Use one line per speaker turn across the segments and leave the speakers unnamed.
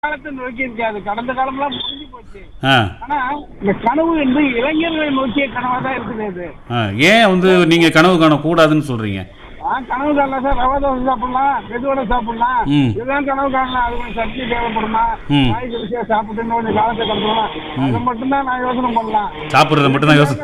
காலத்தை நோக்கி இருக்காது கடந்த காலம்லாம் முடிஞ்சு போச்சு
ஆ
ஆனா இந்த கனவு என்று இளைஞர்களை நோக்கிய கனவா தான் இருக்குது இது
ஆ ஏன் வந்து நீங்கள் கனவு காணக்கூடாதுன்னு சொல்கிறீங்க
ஆ, கனவு காணலாம் சார் ரவா தோசை சாப்பிடலாம் மெதுவடை சாப்பிடலாம்
ம்.
இதெல்லாம் கனவு காணலாம் அது கொஞ்சம் சக்தி தேவைப்படுமா
ம்.
காய்கறி ருசியா சாப்பிட்டு இன்னும் கொஞ்சம் காலத்தை கடத்தலாம் அதை மட்டும்தான் நான் யோசனை பண்ணலாம்
சாப்பிட்றத மட்டும் தான் யோசனை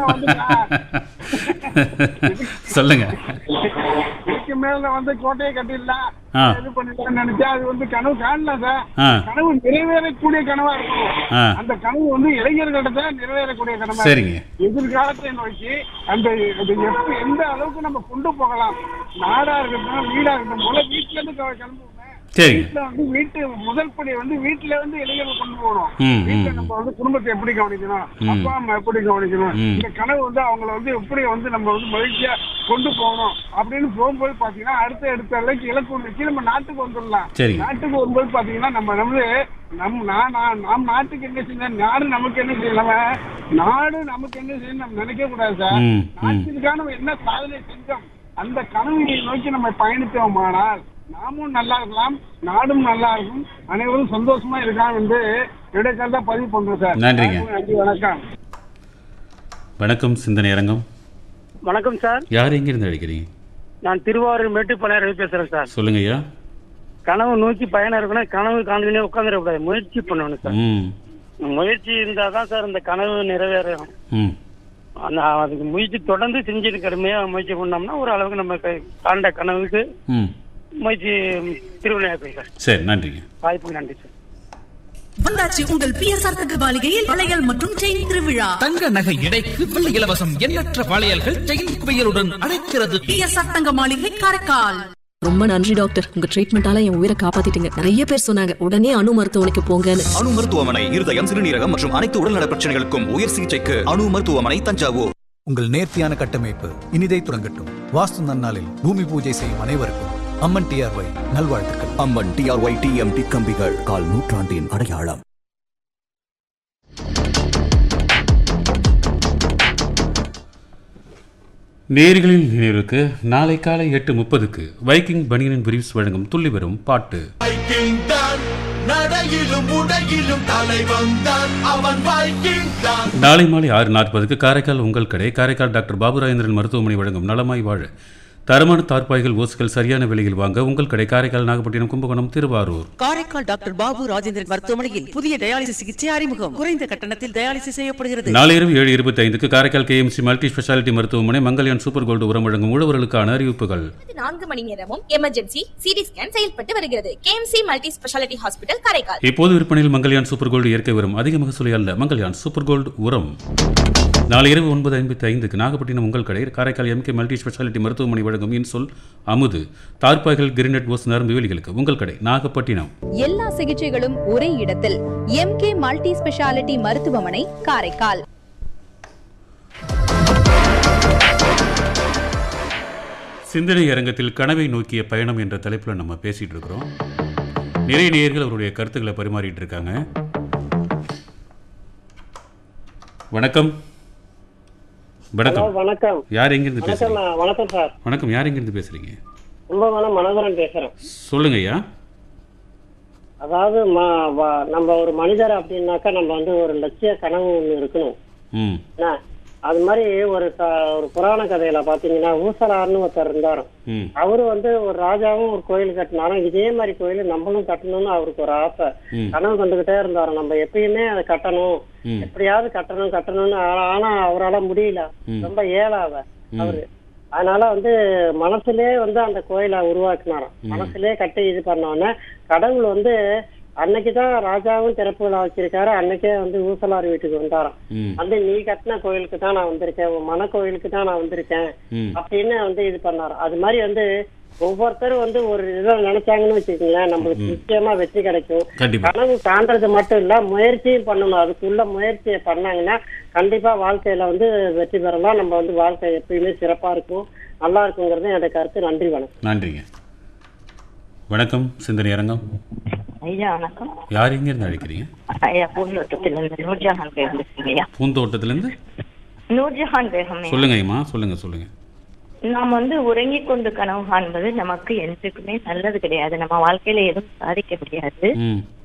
சொல்லுங்க
இதுக்கு மேல வந்து கோட்டையை கட்டிடலாம்
ஆ.
இது பண்ணிடலாம்னு நினைச்சா அது வந்து கனவு காணலாம் சார்
ஆ
கனவு நிறைவேறக்கூடிய கனவா இருக்கும்
ஆ
அந்த கனவு வந்து இளைஞர்கள்ட்ட தான் நிறைவேறக்கூடிய கனவா இருக்கும்.
சரிங்க
எதிர்காலத்தை நோக்கி அந்த அது எப்ப எந்த அளவுக்கு நம்ம கொண்டு போகலாம் நாடா இருக்கட்டும் வீடா இருக்கட்டும் போல வீட்டுல இருந்து கிள- கிளம்புவோமே
சரிங்க
வீட்டுல வந்து வீட்டு முதல் படி வந்து வீட்டுல வந்து இளைஞர்கள் கொண்டு போகணும்
ம்,
வீட்டுல
ம்.
நம்ம வந்து குடும்பத்தை எப்படி கவனிக்கணும்
ம்.
அப்பா அம்மா எப்படி கவனிக்கணும்
ம்.
இந்த கனவு வந்து அவங்கள வந்து எப்படி வந்து நம்ம வந்து மகிழ்ச்சியா கொண்டு போகணும் அப்படின்னு போகும்போது பாத்தீங்கன்னா அடுத்த அடுத்த அளவுக்கு இலக்கு வச்சு நம்ம நாட்டுக்கு வந்துடலாம்
சரிங்க.
நாட்டுக்கு வரும்போது பாத்தீங்கன்னா நம்ம வந்து நம் நான் நான் நாம் நாட்டுக்கு என்ன செய்யணும் நாடு நமக்கு என்ன செய்யலாம் நாடு நமக்கு என்ன செய்யணும் நம்ம நினைக்க கூடாது சார்
ம், ம்.
நாட்டுக்காக நம்ம என்ன சாதனை செஞ்சோம் அந்த கனவை நோக்கி நம்ம பயணித்தோமானால் நாமும் நல்லா இருக்கலாம் நாடும் நல்லா இருக்கும் அனைவரும் சந்தோஷமா இருக்கலாம் என்று இடைக்கால பதிவு பண்றோம் சார்
நன்றிங்க.
நன்றி வணக்கம்
வணக்கம் சிந்தனை அரங்கம்
வணக்கம் சார்
யார் எங்கிருந்து அழைக்கிறீங்க
நான் திருவாரூர் மேட்டுப்பாளையம் பேசுறேன் சார்
சொல்லுங்க ஐயா
கனவு நோக்கி பயணம் இருக்கணும் கனவு காண்பினே உட்காந்துடக்கூடாது முயற்சி பண்ணணும் சார்
ம்
முயற்சி இருந்தால் தான் சார் இந்த கனவு நிறைவேறும்
ம்
அந்த அதுக்கு முயற்சி தொடர்ந்து செஞ்சுட்டு கடுமையாக முயற்சி பண்ணோம்னா ஒரு அளவுக்கு நம்ம க- காண்ட கனவுக்கு
ம்
முயற்சி திருவினையாக்கும் சார்
சரி நன்றிங்க
வாய்ப்புக்கு நன்றி சார்
வந்தாச்சு உங்கள் பிஎஸ்ஆர் தகவலிகையில் வளையல் மற்றும் செயின் திருவிழா
தங்க நகை எடைக்கு வெள்ளி இலவசம் எண்ணற்ற வளையல்கள் செயின் குவையலுடன் அழைக்கிறது
பிஎஸ்ஆர் தங்க மாளிகை காரைக்கால்
ரொம்ப நன்றி டாக்டர் உங்க ட்ரீட்மெண்டால என் உயிரை காப்பாத்திட்டீங்க நிறைய பேர் சொன்னாங்க உடனே அணு மருத்துவமனைக்கு போங்கன்னு
அணு மருத்துவமனை இருதயம் சிறுநீரகம் மற்றும் அனைத்து உடல்நல பிரச்சனைகளுக்கும் உயர் சிகிச்சைக்கு அணு மருத்துவமனை தஞ்சாவூர்
உங்கள் நேர்த்தியான கட்டமைப்பு இனிதை துறங்கட்டும் வாஸ்து நன்னாளில் பூமி பூஜை செய்யும் அனைவருக்கும் அம்மன் டிஆர்ஒய் நல்வாழ்த்துக்கள்
அம்மன் டிஆர்ஒய் டிஎம்டி கம்பிகள் கால் நூற்றாண்டின் அடையாளம்
நேர்களின் நினைவுக்கு நாளை காலை எட்டு முப்பதுக்கு வைக்கிங் பனியனின் பிரிவ்ஸ் வழங்கும் துள்ளி வரும் பாட்டு
வைக்கிங் தான் நடையிலும் உடையிலும் தலைவன் தான் அவன் வைக்கிங் தான்
நாளை மாலை ஆறு நாற்பதுக்கு காரைக்கால் உங்கள் கடை காரைக்கால் டாக்டர் பாபுராஜேந்திரன் மருத்துவமனை வழங்கும் நலமாய் வாழ தரமான தார்பாய்கள் ஓசுகள் சரியான விலையில் வாங்க உங்கள் கடை காரைக்கால் நாகப்பட்டினம் கும்பகோணம் திருவாரூர்
காரைக்கால் டாக்டர் பாபு ராஜேந்திரன் மருத்துவமனையில் புதிய டயாலிசிஸ் சிகிச்சை அறிமுகம் குறைந்த கட்டணத்தில் டயாலிசிஸ் செய்யப்படுகிறது
நாளை இரவு ஏழு இருபத்தி ஐந்துக்கு காரைக்கால் கேஎம்சி மல்டி ஸ்பெஷாலிட்டி மருத்துவமனை மங்கல்யான் சூப்பர் கோல்டு உரம் வழங்கும் உழவர்களுக்கான அறிவிப்புகள்
நான்கு மணி நேரமும் எமர்ஜென்சி சிடி ஸ்கேன் செயல்பட்டு வருகிறது KMC multi speciality hospital Karaikal
இப்போது விற்பனையில் மங்கல்யான் சூப்பர் கோல்டு இயற்கை உரம் அதிக மகசூலை அல்ல மங்கல்யான் சூப்பர் கோல்டு உரம் நாளை இரவு ஒன்பது ஐம்பத்தி ஐந்துக்கு நாகப்பட்டினம் உங்கள் கடை காரைக்கால் எம்கே மல்டி ஸ்பெஷாலிட்டி மருத்துவமனை வழங்கும் இன்சொல் அமுது தார்பாய்கள் கிரினெட் ஓஸ் நரம்பு வேலிகளுக்கு உங்கள் கடை நாகப்பட்டினம்
எல்லா சிகிச்சைகளும் ஒரே இடத்தில் எம்கே மல்டி ஸ்பெஷாலிட்டி மருத்துவமனை காரைக்கால்
சிந்தனை அரங்கத்தில் கனவை நோக்கிய பயணம் என்ற தலைப்பில் நம்ம பேசிட்டு இருக்கிறோம் நிறைய நேயர்கள் அவருடைய கருத்துக்களை பரிமாறிட்டு இருக்காங்க வணக்கம் வணக்கம்
வணக்கம்
யார் எங்கிருந்து பேசுறீங்க
வணக்கம் சார்
வணக்கம் யார் எங்கிருந்து பேசுறீங்க
கும்பகோணம் மனோகரன் பேசுறேன்
சொல்லுங்க ஐயா
அதாவது நம்ம ஒரு மனிதர் அப்படின்னாக்கா நம்ம வந்து ஒரு லட்சிய கனவு ஒன்று இருக்கணும்
ம்
என்ன அது மாதிரி ஒரு ச- ஒரு புராண கதையில பாத்தீங்கன்னா ஊசலார்னு ஒருத்தர் இருந்தாரு
ம்
அவரு வந்து ஒரு ராஜாவும் ஒரு கோயில் கட்டினாலும் இதே மாதிரி கோயில் நம்மளும் கட்டணும்னு அவருக்கு ஒரு ஆசை
ம்
கனவு கண்டுகிட்டே இருந்தாரு நம்ம எப்பயுமே அதை கட்டணும்
ம்
எப்படியாவது கட்டணும் கட்டணும்னு ஆனா- ஆனா அவரால முடியல
ம்.
ரொம்ப ஏழாவ அவரு அதனால வந்து மனசுலயே வந்து அந்த கோயிலை உருவாக்குனாராம் மனசுலயே கட்டி இது பண்ணோன்னே கடவுள் வந்து அன்னைக்குதான் ராஜாவும் திறப்பு விழா வச்சிருக்காரு அன்னைக்கே வந்து ஊசலார் வீட்டுக்கு வந்தாராம்
ம்
வந்து நீ கட்டின கோயிலுக்கு தான் நான் வந்திருக்கேன் உன் மன கோயிலுக்கு தான் நான் வந்திருக்கேன்
ம்
அப்படின்னு வந்து இது பண்ணாரு அது மாதிரி வந்து ஒவ்வொருத்தரும் வந்து ஒரு இதை நினைச்சாங்கன்னு வச்சுக்கோங்களேன் நம்மளுக்கு நிச்சயமா வெற்றி கிடைக்கும்
கண்டிப்பா
கனவு காண்றது மட்டும் இல்ல முயற்சியும் பண்ணணும் அதுக்குள்ள முயற்சியை பண்ணாங்கன்னா கண்டிப்பா வாழ்க்கையில வந்து வெற்றி பெறலாம் நம்ம வந்து வாழ்க்கை எப்பயுமே சிறப்பா இருக்கும் நல்லா இருக்குங்கிறது என்னோட கருத்து நன்றி வணக்கம்
நன்றிங்க வணக்கம் சிந்தனை அரங்கம்
ஐயா வணக்கம்
யார் எங்கிருந்து அழைக்கிறீங்க
ஐயா பூந்தோட்டத்திலிருந்து நூர்ஜஹான் பேகம் பேசுறீங்க ஐயா
பூந்தோட்டத்திலேருந்து
நூர்ஜஹான் பேகம்
சொல்லுங்க ஐயம்மா சொல்லுங்க சொல்லுங்க
நாம் வந்து உறங்கிக் கொண்டு கனவு காண்பது நமக்கு என்றைக்குமே நல்லது கிடையாது நம்ம வாழ்க்கையில எதுவும் சாதிக்க முடியாது
ம்